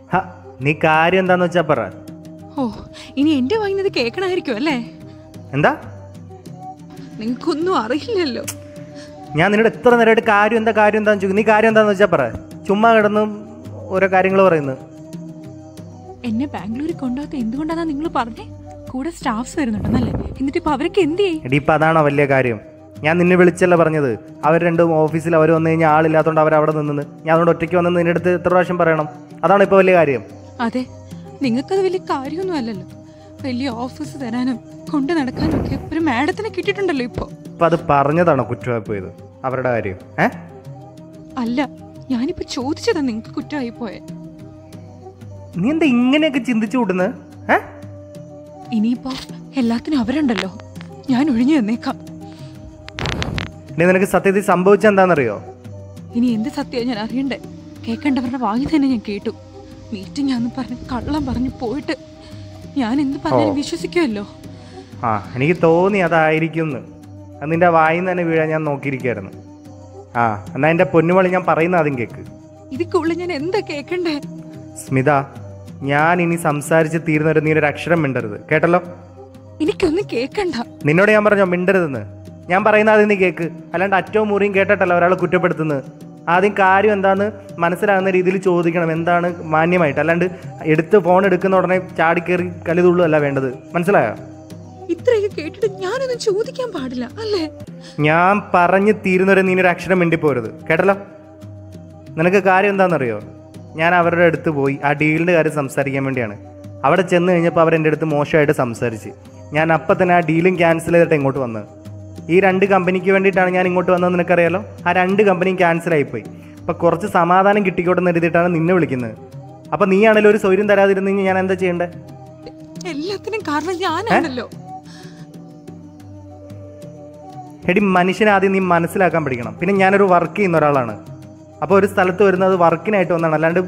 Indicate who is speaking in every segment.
Speaker 1: ഹ, നീ കാര്യം എന്താന്ന് വെച്ചാ പറ
Speaker 2: ഓ ഇനി എന്റെ വായിന്നത് കേൾക്കണമായിരിക്കും അല്ലേ
Speaker 1: എന്താ
Speaker 2: നിങ്ങൾക്കൊന്നും അറിയില്ലല്ലോ
Speaker 1: ഞാൻ നിന്നോട് എത്ര നേരമായിട്ട് കാര്യം എന്താ കാര്യം എന്താന്ന് ചോദിക്കും നീ കാര്യം എന്താന്ന് വെച്ചാ പറ ചുമ്മാ കിടന്ന് ഓരോ കാര്യങ്ങൾ പറയുന്നു
Speaker 2: എന്നെ ബാംഗ്ലൂരിൽ കൊണ്ടുപോകാത്ത എന്തുകൊണ്ടാണെന്നാ നിങ്ങൾ പറഞ്ഞേ കൂടെ സ്റ്റാഫ്സ് വരുന്നുണ്ടെന്നല്ലേ എന്നിട്ട് ഇപ്പൊ അവരൊക്കെ എന്ത് ചെയ്യും
Speaker 1: എടി ഇപ്പം അതാണോ വലിയ കാര്യം ഞാൻ നിന്നെ വിളിച്ചല്ല പറഞ്ഞത് അവർ രണ്ടും ഓഫീസിൽ അവർ വന്നു കഴിഞ്ഞാൽ ആളില്ലാത്തതുകൊണ്ട് അവർ അവിടെ നിന്നത് ഞാൻ അതുകൊണ്ട് ഒറ്റയ്ക്ക് വന്ന് നിന്റെ അടുത്ത് എത്ര പ്രാവശ്യം പറയണം അതാണ് ഇപ്പോൾ വലിയ കാര്യം
Speaker 2: അതെ നിങ്ങൾക്കത് വലിയ കാര്യമൊന്നും അല്ലല്ലോ വലിയ ഓഫീസ് തരാനും കൊണ്ടു നടക്കാനും ഒക്കെ ഒരു മാഡത്തിനെ കിട്ടിയിട്ടുണ്ടല്ലോ ഇപ്പോ
Speaker 1: അപ്പം അത് പറഞ്ഞതാണോ കുറ്റമായി പോയത് അവരുടെ കാര്യം ഏ
Speaker 2: അല്ല ഞാനിപ്പോ ചോദിച്ചതാ നിങ്ങൾക്ക് കുറ്റമായി പോയെ
Speaker 1: നീ എന്താ ഇങ്ങനെയൊക്കെ ചിന്തിച്ചു കൂട്ടുന്നത് ഏ
Speaker 2: ഇനിയിപ്പോ എല്ലാത്തിനും അവരുണ്ടല്ലോ ഞാൻ ഒഴിഞ്ഞു തന്നേക്കാം
Speaker 1: ഇനി നിനക്ക് സത്യത്തിൽ സംഭവിച്ച എന്താണെന്നറിയോ
Speaker 2: ഇനി എന്ത് സത്യം ഞാൻ അറിയണ്ടേ കേൾക്കേണ്ടവരുടെ വാങ്ങി തന്നെ ഞാൻ കേട്ടു മീറ്റിംഗ് ആന്ന് പറഞ്ഞ് കള്ളം പറഞ്ഞു പോയിട്ട് ഞാൻ എന്ത് പറഞ്ഞാലും
Speaker 1: ഓ.
Speaker 2: വിശ്വസിക്കുമല്ലോ
Speaker 1: ആ എനിക്ക് തോന്നി അതായിരിക്കും എന്ന് അത് നിന്റെ വായിൽ നിന്ന് തന്നെ വീഴാൻ ഞാൻ നോക്കിയിരിക്കായിരുന്നു ആ എന്നാ എൻ്റെ പൊന്നുമളി ഞാൻ പറയുന്ന ആദ്യം കേക്ക്
Speaker 2: ഇതിക്കുള്ളിൽ ഞാൻ എന്താ കേൾക്കണ്ടേ
Speaker 1: സ്മിത ഞാൻ ഇനി സംസാരിച്ച് തീരുന്നവരെ നീ ഒരു അക്ഷരം മിണ്ടരുത് കേട്ടല്ലോ
Speaker 2: എനിക്കൊന്നും കേൾക്കണ്ട
Speaker 1: നിന്നോട് ഞാൻ പറഞ്ഞോ മിണ്ടരുതെന്ന് ഞാൻ പറയുന്ന ആദ്യം നീ കേക്ക് അല്ലാണ്ട് അറ്റവും മുറിയും കേട്ടിട്ടല്ല ഒരാളെ കുറ്റപ്പെടുത്തുന്നത് ആദ്യം കാര്യം എന്താന്ന് മനസ്സിലാകുന്ന രീതിയിൽ ചോദിക്കണം എന്താണ് മാന്യമായിട്ട് അല്ലാണ്ട് എടുത്ത് ഫോൺ എടുക്കുന്ന ഉടനെ ചാടിക്കേറി കലിതുള്ളൂ അല്ല വേണ്ടത് മനസ്സിലായോ
Speaker 2: ഇത്രയൊക്കെ കേട്ടിട്ട് ഞാനൊന്നും ചോദിക്കാൻ പാടില്ല അല്ലേ
Speaker 1: ഞാൻ പറഞ്ഞു തീരുന്നവരെ നീ ഒരു അക്ഷരം മിണ്ടിപ്പോരുത് കേട്ടല്ലോ നിനക്ക് കാര്യം എന്താണെന്നറിയോ ഞാൻ അവരുടെ അടുത്ത് പോയി ആ ഡീലിൻ്റെ കാര്യം സംസാരിക്കാൻ വേണ്ടിയാണ് അവിടെ ചെന്ന് കഴിഞ്ഞപ്പോൾ അവരെൻ്റെ അടുത്ത് മോശമായിട്ട് സംസാരിച്ച് ഞാൻ അപ്പം തന്നെ ആ ഡീലും ക്യാൻസൽ ചെയ്തിട്ട് ഇങ്ങോട്ട് വന്നത് ഈ രണ്ട് കമ്പനിക്ക് വേണ്ടിയിട്ടാണ് ഞാൻ ഇങ്ങോട്ട് വന്നത് നിനക്കറിയാലോ ആ രണ്ട് കമ്പനിയും ക്യാൻസൽ ആയിപ്പോയി അപ്പോൾ കുറച്ച് സമാധാനം കിട്ടിക്കോട്ടെ എന്ന് കരുതിയിട്ടാണ് നിന്നെ വിളിക്കുന്നത് അപ്പോൾ നീ ആണെങ്കിലും ഒരു സൗകര്യം തരാതിരുന്നെങ്കിൽ ഞാൻ എന്താ ചെയ്യേണ്ടത്
Speaker 2: എല്ലാത്തിനും കാരണം ഞാനാണല്ലോ
Speaker 1: എടി മനുഷ്യനെ ആദ്യം നീ മനസ്സിലാക്കാൻ പഠിക്കണം പിന്നെ ഞാനൊരു വർക്ക് ചെയ്യുന്ന ഒരാളാണ് അപ്പോൾ ഒരു സ്ഥലത്ത് വരുന്നത് വർക്കിനായിട്ട് വന്നതാണ് അല്ലാണ്ട്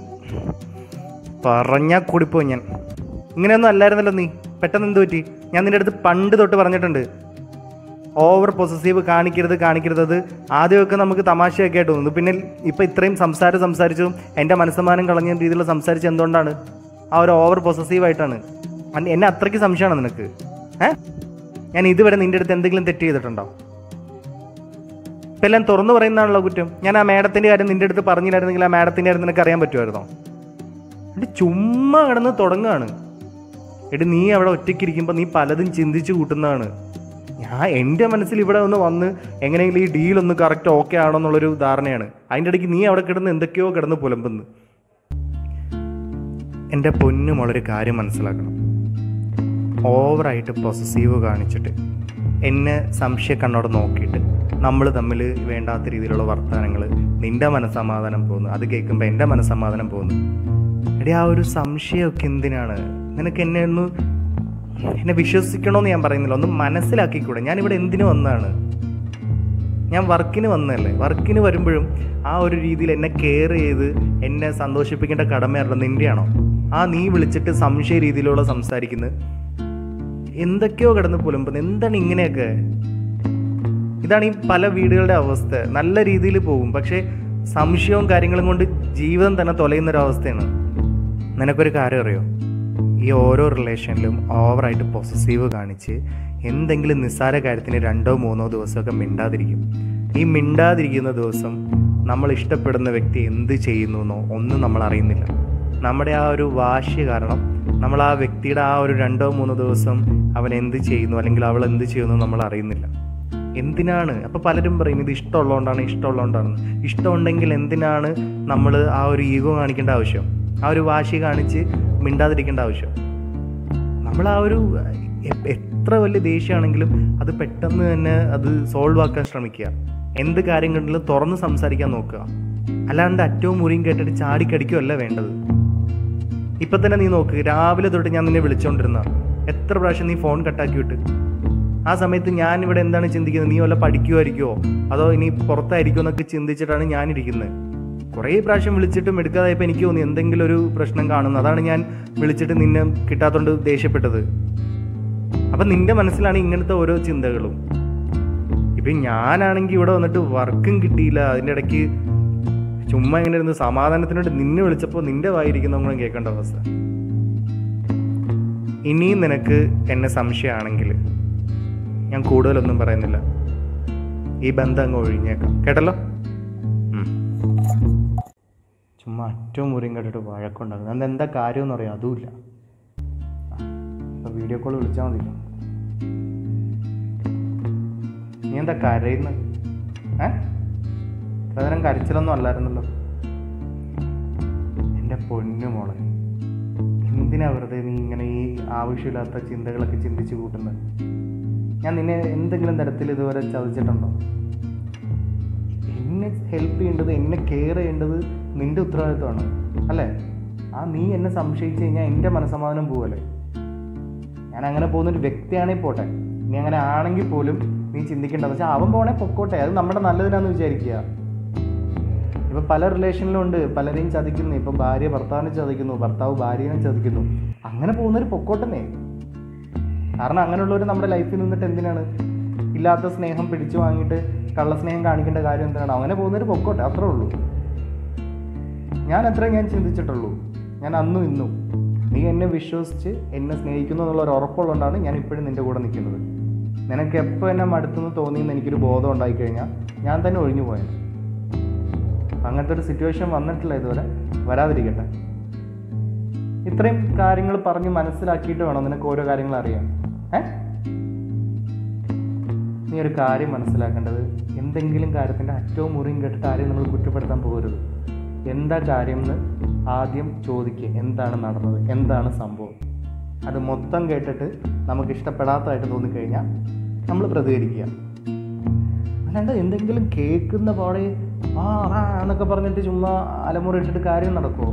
Speaker 1: പറഞ്ഞാൽ കൂടിപ്പോയി ഞാൻ ഇങ്ങനെയൊന്നും അല്ലായിരുന്നല്ലോ നീ പെട്ടെന്ന് എന്ത് പറ്റി ഞാൻ നിൻ്റെ അടുത്ത് പണ്ട് തൊട്ട് പറഞ്ഞിട്ടുണ്ട് ഓവർ പൊസസീവ് കാണിക്കരുത് കാണിക്കരുത് അത് ആദ്യമൊക്കെ നമുക്ക് തമാശയൊക്കെ ആയിട്ട് തോന്നുന്നു പിന്നെ ഇപ്പം ഇത്രയും സംസാരം സംസാരിച്ചും എൻ്റെ മനസ്സമാനം കളഞ്ഞ രീതിയിൽ സംസാരിച്ച് എന്തുകൊണ്ടാണ് ആ ഒരു ഓവർ പൊസസീവായിട്ടാണ് അൻ- എന്നെ അത്രയ്ക്ക് സംശയമാണ് നിനക്ക് ഏ ഞാൻ ഇതുവരെ നിൻ്റെ അടുത്ത് എന്തെങ്കിലും തെറ്റ് ചെയ്തിട്ടുണ്ടോ ഇപ്പം എല്ലാം തുറന്നു പറയുന്നതാണല്ലോ കുറ്റം ഞാൻ ആ മാഡത്തിൻ്റെ കാര്യം നിൻ്റെ അടുത്ത് പറഞ്ഞില്ലായിരുന്നെങ്കിൽ ആ മാഡത്തിൻ്റെ കാര്യം നിനക്ക് അറിയാൻ പറ്റുമായിരുന്നോ എടി ചുമ്മാ കിടന്ന് തുടങ്ങുകയാണ് എടി നീ അവിടെ ഒറ്റയ്ക്കിരിക്കുമ്പോൾ നീ പലതും ചിന്തിച്ച് കൂട്ടുന്നതാണ് ഞാൻ എൻ്റെ മനസ്സിൽ ഇവിടെ ഒന്ന് വന്ന് എങ്ങനെയെങ്കിലും ഈ ഡീൽ ഒന്ന് കറക്റ്റ് ഓക്കെ ആണോ എന്നുള്ളൊരു ധാരണയാണ് അതിൻ്റെ ഇടയ്ക്ക് നീ അവിടെ കിടന്ന് എന്തൊക്കെയോ കിടന്ന് പുലമ്പുന്നു എൻ്റെ പൊന്നു മോളൊരു കാര്യം മനസ്സിലാക്കണം ഓവറായിട്ട് പൊസസീവ് കാണിച്ചിട്ട് എന്നെ സംശയ കണ്ണോടെ നോക്കിയിട്ട് നമ്മൾ തമ്മിൽ വേണ്ടാത്ത രീതിയിലുള്ള വർത്തമാനങ്ങൾ നിന്റെ മനസ്സമാധാനം പോകുന്നു അത് കേൾക്കുമ്പോൾ എൻ്റെ മനസ്സമാധാനം പോകുന്നു എടി ആ ഒരു സംശയമൊക്കെ എന്തിനാണ് നിനക്ക് എന്നെ ഒന്ന് എന്നെ വിശ്വസിക്കണമെന്ന് ഞാൻ പറയുന്നില്ല ഒന്ന് മനസ്സിലാക്കിക്കൂടെ ഞാനിവിടെ എന്തിനു വന്നതാണ് ഞാൻ വർക്കിന് വന്നതല്ലേ വർക്കിന് വരുമ്പോഴും ആ ഒരു രീതിയിൽ എന്നെ കെയർ ചെയ്ത് എന്നെ സന്തോഷിപ്പിക്കേണ്ട കടമയാണല്ലോ നിൻ്റെയാണോ ആ നീ വിളിച്ചിട്ട് സംശയ രീതിയിലുള്ള സംസാരിക്കുന്നത് എന്തൊക്കെയോ കിടന്ന് പുലമ്പുന്നത് എന്താണ് ഇങ്ങനെയൊക്കെ ഇതാണ് ഈ പല വീടുകളുടെ അവസ്ഥ നല്ല രീതിയിൽ പോകും പക്ഷേ സംശയവും കാര്യങ്ങളും കൊണ്ട് ജീവിതം തന്നെ തൊലയുന്ന ഒരു അവസ്ഥയാണ് നിനക്കൊരു കാര്യം അറിയോ ഈ ഓരോ റിലേഷനിലും ഓവറായിട്ട് പൊസസീവ് കാണിച്ച് എന്തെങ്കിലും നിസ്സാര കാര്യത്തിന് രണ്ടോ മൂന്നോ ദിവസമൊക്കെ മിണ്ടാതിരിക്കും ഈ മിണ്ടാതിരിക്കുന്ന ദിവസം നമ്മൾ ഇഷ്ടപ്പെടുന്ന വ്യക്തി എന്ത് ചെയ്യുന്നു എന്നോ ഒന്നും നമ്മൾ അറിയുന്നില്ല നമ്മുടെ ആ ഒരു വാശി കാരണം നമ്മൾ ആ വ്യക്തിയുടെ ആ ഒരു രണ്ടോ മൂന്നോ ദിവസം അവൻ എന്ത് ചെയ്യുന്നു അല്ലെങ്കിൽ അവൾ എന്ത് ചെയ്യുന്നു നമ്മൾ അറിയുന്നില്ല എന്തിനാണ് അപ്പോൾ പലരും പറയും ഇത് ഇഷ്ടമുള്ളതുകൊണ്ടാണ് ഇഷ്ടമുള്ളതുകൊണ്ടാണ് ഇഷ്ടമുണ്ടെങ്കിൽ എന്തിനാണ് നമ്മൾ ആ ഒരു ഈഗോ കാണിക്കേണ്ട ആവശ്യം ആ ഒരു വാശി കാണിച്ച് മിണ്ടാതിരിക്കേണ്ട ആവശ്യം നമ്മൾ ആ ഒരു എ- എത്ര വലിയ ദേഷ്യമാണെങ്കിലും അത് പെട്ടെന്ന് തന്നെ അത് സോൾവ് ആക്കാൻ ശ്രമിക്കുക എന്ത് കാര്യം കണ്ടിലും തുറന്ന് സംസാരിക്കാൻ നോക്കുക അല്ലാണ്ട് അറ്റവും മുറിയും കേട്ടിട്ട് ചാടിക്കടിക്കുകയല്ല വേണ്ടത് ഇപ്പം തന്നെ നീ നോക്ക് രാവിലെ തൊട്ട് ഞാൻ നിന്നെ വിളിച്ചോണ്ടിരുന്ന എത്ര പ്രാവശ്യം നീ ഫോൺ കട്ടാക്കി വിട്ട് ആ സമയത്ത് ഞാൻ ഇവിടെ എന്താണ് ചിന്തിക്കുന്നത് നീ വല്ല പഠിക്കുമായിരിക്കുമോ അതോ ഇനി പുറത്തായിരിക്കുമോ എന്നൊക്കെ ചിന്തിച്ചിട്ടാണ് ഞാനിരിക്കുന്നത് കുറേ പ്രാവശ്യം വിളിച്ചിട്ടും എടുക്കാതായപ്പോൾ എനിക്ക് തോന്നി എന്തെങ്കിലും ഒരു പ്രശ്നം കാണുന്നു അതാണ് ഞാൻ വിളിച്ചിട്ട് നിന്നെ കിട്ടാത്തോണ്ട് ദേഷ്യപ്പെട്ടത് അപ്പം നിന്റെ മനസ്സിലാണ് ഇങ്ങനത്തെ ഓരോ ചിന്തകളും ഇപ്പം ഞാനാണെങ്കിൽ ഇവിടെ വന്നിട്ട് വർക്കും കിട്ടിയില്ല അതിൻ്റെ ഇടയ്ക്ക് ചുമ്മാ ഇങ്ങനെ ഇരുന്ന് സമാധാനത്തിനോട് നിന്നെ വിളിച്ചപ്പോൾ നിന്റെ വായിരിക്കുന്നവങ്ങളും കേൾക്കേണ്ട അവസ്ഥ ഇനിയും നിനക്ക് എന്നെ സംശയമാണെങ്കിൽ ഞാൻ കൂടുതലൊന്നും പറയുന്നില്ല ഈ ബന്ധം അങ്ങ് ഒഴിഞ്ഞേക്കാം കേട്ടല്ലോ ഉം. ചുമ്മാ അറ്റവും മുറിയും കേട്ടിട്ട് വഴക്കുണ്ടാകും അത് എന്താ കാര്യമെന്ന് അറിയാം അതുമില്ല അപ്പോൾ വീഡിയോ കോൾ വിളിച്ചാൽ മതിയല്ലോ നീ എന്താ കരയുന്ന ഏ ഇത്രതരം കരച്ചിലൊന്നും അല്ലായിരുന്നല്ലോ എൻ്റെ പൊന്നു മോളെ എന്തിനാ വെറുതെ നീ ഇങ്ങനെ ഈ ആവശ്യമില്ലാത്ത ചിന്തകളൊക്കെ ചിന്തിച്ച് കൂട്ടുന്നത് ഞാൻ നിന്നെ എന്തെങ്കിലും തരത്തിൽ ഇതുവരെ ചതിച്ചിട്ടുണ്ടോ എന്നെ ഹെൽപ്പ് ചെയ്യേണ്ടത് എന്നെ കെയർ ചെയ്യേണ്ടത് നിന്റെ ഉത്തരവാദിത്വമാണ് അല്ലേ ആ നീ എന്നെ സംശയിച്ച് കഴിഞ്ഞാൽ എൻ്റെ മനസ്സമാധാനം പോവല്ലേ ഞാൻ അങ്ങനെ പോകുന്നൊരു വ്യക്തിയാണെങ്കിൽ പോട്ടെ നീ അങ്ങനെ ആണെങ്കിൽ പോലും നീ ചിന്തിക്കേണ്ടത് വെച്ചാൽ അവൻ പോണേ പൊക്കോട്ടെ അത് നമ്മുടെ നല്ലതിനാന്ന് വിചാരിക്കുക ഇപ്പം പല റിലേഷനിലും ഉണ്ട് പലരെയും ചതിക്കുന്നു ഇപ്പം ഭാര്യ ഭർത്താവിനെ ചതിക്കുന്നു ഭർത്താവ് ഭാര്യനെ ചതിക്കുന്നു അങ്ങനെ പോകുന്നവർ പൊക്കോട്ടെന്നേ കാരണം അങ്ങനെയുള്ളവർ നമ്മുടെ ലൈഫിൽ നിന്നിട്ട് എന്തിനാണ് ഇല്ലാത്ത സ്നേഹം പിടിച്ചു വാങ്ങിയിട്ട് കള്ളസ്നേഹം കാണിക്കേണ്ട കാര്യം എന്തിനാണ് അങ്ങനെ പോകുന്നവർ പൊക്കോട്ടെ അത്രേ ഉള്ളൂ ഞാൻ അത്രേ ഞാൻ ചിന്തിച്ചിട്ടുള്ളൂ ഞാൻ അന്നും ഇന്നും നീ എന്നെ വിശ്വസിച്ച് എന്നെ സ്നേഹിക്കുന്നു എന്നുള്ള ഒരു ഉറപ്പുള്ളതുകൊണ്ടാണ് ഞാൻ ഇപ്പോഴും നിൻ്റെ കൂടെ നിൽക്കുന്നത് നിനക്ക് എപ്പോൾ എന്നെ മടുത്തെന്ന് തോന്നിയെന്ന് എനിക്കൊരു ബോധം ഉണ്ടായിക്കഴിഞ്ഞാൽ ഞാൻ തന്നെ ഒഴിഞ്ഞു പോയത് അങ്ങനത്തെ ഒരു സിറ്റുവേഷൻ വന്നിട്ടില്ല ഇതുവരെ വരാതിരിക്കട്ടെ ഇത്രയും കാര്യങ്ങൾ പറഞ്ഞ് മനസ്സിലാക്കിയിട്ട് വേണം നിനക്ക് ഓരോ കാര്യങ്ങൾ അറിയാൻ ഏ നീ ഒരു കാര്യം മനസ്സിലാക്കേണ്ടത് എന്തെങ്കിലും കാര്യത്തിൻ്റെ അറ്റവും മുറിയും കേട്ടിട്ട് ആരെയും നമ്മൾ കുറ്റപ്പെടുത്താൻ പോകരുത് എന്താ കാര്യം എന്ന് ആദ്യം ചോദിക്കുക എന്താണ് നടന്നത് എന്താണ് സംഭവം അത് മൊത്തം കേട്ടിട്ട് നമുക്ക് ഇഷ്ടപ്പെടാത്തതായിട്ട് തോന്നിക്കഴിഞ്ഞാൽ നമ്മൾ പ്രതികരിക്കുക അല്ലാണ്ട് എന്തെങ്കിലും കേൾക്കുന്ന പാടെ ആ ആ എന്നൊക്കെ പറഞ്ഞിട്ട് ചുമ്മാ അലമുറ ഇട്ടിട്ട് കാര്യം നടക്കുമോ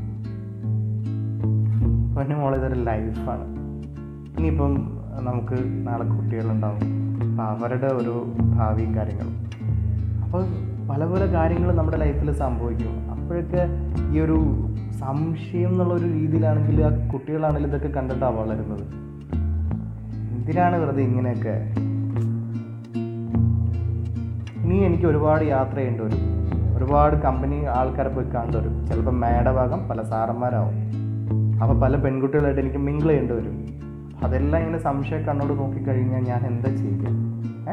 Speaker 1: പൊന്നു മോളെ ഇതൊരു ലൈഫാണ് ഇനിയിപ്പം നമുക്ക് നാളെ കുട്ടികളുണ്ടാവും അപ്പം അവരുടെ ഒരു ഭാവിയും കാര്യങ്ങളും അപ്പോൾ പല പല കാര്യങ്ങൾ നമ്മുടെ ലൈഫിൽ സംഭവിക്കും അപ്പോഴൊക്കെ ഈ ഒരു സംശയം എന്നുള്ള ഒരു രീതിയിലാണെങ്കിൽ ആ കുട്ടികളാണെങ്കിലും ഇതൊക്കെ കണ്ടിട്ടാണ് വളരുന്നത് എന്തിനാണ് വെറുതെ ഇങ്ങനെയൊക്കെ ഇനി എനിക്ക് ഒരുപാട് യാത്ര ചെയ്യേണ്ടി വരും ഒരുപാട് കമ്പനി ആൾക്കാരെ പോയി കാണേണ്ടി വരും ചിലപ്പോൾ മേട ഭാഗം പല സാറന്മാരാവും അപ്പോൾ പല പെൺകുട്ടികളായിട്ട് എനിക്ക് മിങ്കിൾ ചെയ്യേണ്ടി വരും അതെല്ലാം ഇങ്ങനെ സംശയ കണ്ണോട് നോക്കിക്കഴിഞ്ഞാൽ ഞാൻ എന്താ ചെയ്യുക ഏ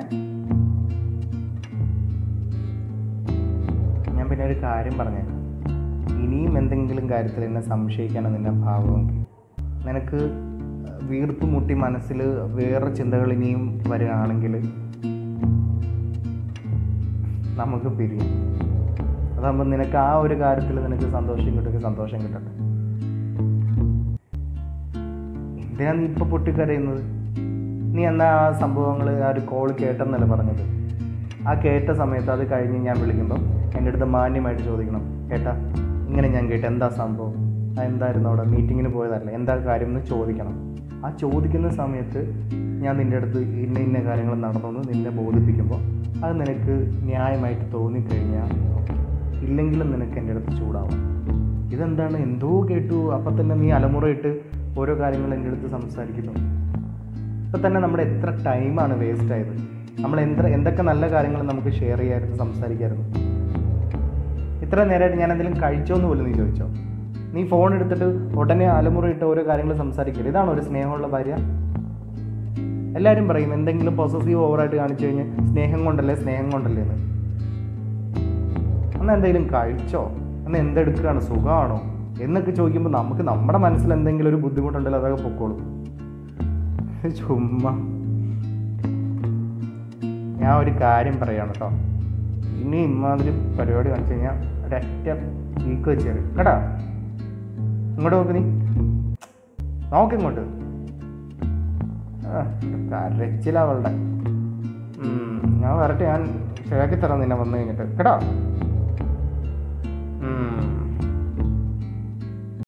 Speaker 1: ഞാൻ പിന്നെ ഒരു കാര്യം പറഞ്ഞേക്കാം ഇനിയും എന്തെങ്കിലും കാര്യത്തിൽ എന്നെ സംശയിക്കാനോ നിന്നെ ഭാവമെങ്കിൽ നിനക്ക് വീർപ്പ് മുട്ടി മനസ്സിൽ വേറെ ചിന്തകൾ ഇനിയും വരികയാണെങ്കിൽ നമുക്ക് പിരിയും അതാകുമ്പോൾ നിനക്ക് ആ ഒരു കാര്യത്തിൽ നിനക്ക് സന്തോഷം കിട്ടുക സന്തോഷം കിട്ടട്ടെ എന്തിനാ നീ ഇപ്പോൾ പൊട്ടിക്കരയുന്നത് നീ എന്നാ ആ സംഭവങ്ങൾ ആ ഒരു കോൾ കേട്ടെന്നല്ലേ പറഞ്ഞത് ആ കേട്ട സമയത്ത് അത് കഴിഞ്ഞ് ഞാൻ വിളിക്കുമ്പോൾ എൻ്റെ അടുത്ത് മാന്യമായിട്ട് ചോദിക്കണം കേട്ടാ ഇങ്ങനെ ഞാൻ കേട്ടു എന്താ സംഭവം ആ എന്തായിരുന്നു അവിടെ മീറ്റിങ്ങിന് പോയതല്ലേ എന്താ കാര്യം എന്ന് ചോദിക്കണം ആ ചോദിക്കുന്ന സമയത്ത് ഞാൻ നിൻ്റെ അടുത്ത് ഇന്ന ഇന്ന കാര്യങ്ങൾ നടന്നു നിന്നെ ബോധിപ്പിക്കുമ്പോൾ അത് നിനക്ക് ന്യായമായിട്ട് തോന്നിക്കഴിഞ്ഞാൽ ഇല്ലെങ്കിലും നിനക്ക് എൻ്റെ അടുത്ത് ചൂടാവും ഇതെന്താണ് എന്തോ കേട്ടു അപ്പം തന്നെ നീ അലമുറയിട്ട് ഓരോ കാര്യങ്ങൾ എൻ്റെ അടുത്ത് സംസാരിക്കുന്നു ഇപ്പം തന്നെ നമ്മുടെ എത്ര ടൈമാണ് വേസ്റ്റ് ആയത് നമ്മൾ എന്ത എന്തൊക്കെ നല്ല കാര്യങ്ങൾ നമുക്ക് ഷെയർ ചെയ്യാമായിരുന്നു സംസാരിക്കായിരുന്നു ഇത്ര നേരമായിട്ട് ഞാൻ എന്തെങ്കിലും കഴിച്ചോ എന്ന് പോലും നീ ചോദിച്ചോ നീ ഫോൺ എടുത്തിട്ട് ഉടനെ അലമുറയിട്ട് ഓരോ കാര്യങ്ങൾ സംസാരിക്കരുത് ഇതാണോ ഒരു സ്നേഹമുള്ള ഭാര്യ എല്ലാവരും പറയും എന്തെങ്കിലും പൊസസീവ് ഓവറായിട്ട് കാണിച്ചു കഴിഞ്ഞാൽ സ്നേഹം കൊണ്ടല്ലേ സ്നേഹം കൊണ്ടല്ലേ എന്ന് അന്ന് എന്തെങ്കിലും കഴിച്ചോ അന്ന് എന്തെടുക്കുകയാണ് സുഖമാണോ എന്നൊക്കെ ചോദിക്കുമ്പോൾ നമുക്ക് നമ്മുടെ മനസ്സിൽ എന്തെങ്കിലും ഒരു ബുദ്ധിമുട്ടുണ്ടല്ലോ അതൊക്കെ പൊക്കോളും ചുമ്മാ ഞാൻ ഒരു കാര്യം പറയാണ് കേട്ടോ ഇനി ഇമാതിരി പരിപാടി കാണിച്ചു കഴിഞ്ഞാൽ ഒരൊറ്റ വീക്ക് വെച്ച് തരും കേട്ടാ ഇങ്ങോട്ട് നോക്ക് നീ നോക്കിങ്ങോട്ട് ആ, കരച്ചിലാ അവളുടെ ഉം, ഞാൻ വരട്ടെ ഞാൻ ശരിയാക്കി തരാം നിന്നെ വന്നു കഴിഞ്ഞിട്ട് കേട്ടോ